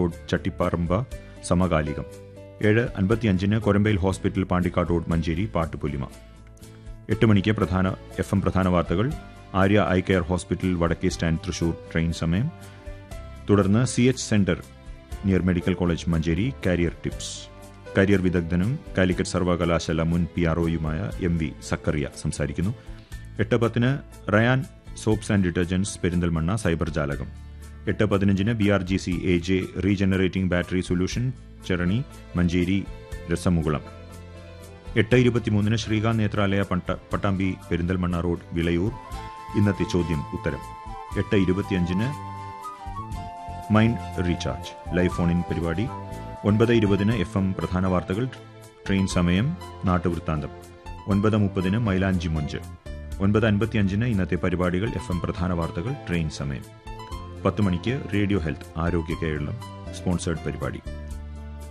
road Chattiparamba സമകാലികം ഏഴ് അൻപത്തിയഞ്ചിന് കൊരമ്പയിൽ ഹോസ്പിറ്റൽ പാണ്ടിക്കാട് റോഡ് മഞ്ചേരി പാട്ടുപുലിമ എട്ട് മണിക്ക് പ്രധാന എഫ് എം പ്രധാന വാർത്തകൾ ആര്യ ഐ കെയർ ഹോസ്പിറ്റൽ വടക്കേ സ്റ്റാൻഡ് തൃശൂർ ട്രെയിൻ സമയം തുടർന്ന് C H centre near medical college Manjeri career tips career വിദഗ്ധനും കാലിക്കറ്റ് സർവകലാശാല മുൻ പി ആർഒയുമായ എം വി സക്കറിയ സംസാരിക്കുന്നു എട്ട് പത്തിന് Rayan soaps and detergents Perinthalmanna cyber ജാലകം എട്ട് പതിനഞ്ചിന് B R G C A J regenerating battery solution Cherani Manjeri രസമുകുളം എട്ട് ഇരുപത്തിമൂന്നിന് ശ്രീകാന്ത് നേത്രാലയ പട്ട പട്ടാമ്പി പെരിന്തൽമണ്ണ റോഡ് വിളയൂർ ഇന്നത്തെ ചോദ്യം ഉത്തരം എട്ട് ഇരുപത്തിയഞ്ചിന് mind recharge live phone in പരിപാടി ഒൻപത് ഇരുപതിന് എഫ് എം പ്രധാന വാർത്തകൾ ട്രെയിൻ സമയം നാട്ടുവൃത്താന്തം ഒൻപത് മുപ്പതിന് മൈലാഞ്ചി മൊഞ്ച് ഒൻപത് അൻപത്തിയഞ്ചിന് ഇന്നത്തെ പരിപാടികൾ എഫ് എം പ്രധാന വാർത്തകൾ ട്രെയിൻ സമയം പത്ത് മണിക്ക് റേഡിയോ ഹെൽത്ത് ആരോഗ്യ കേരളം സ്പോൺസേഡ് പരിപാടി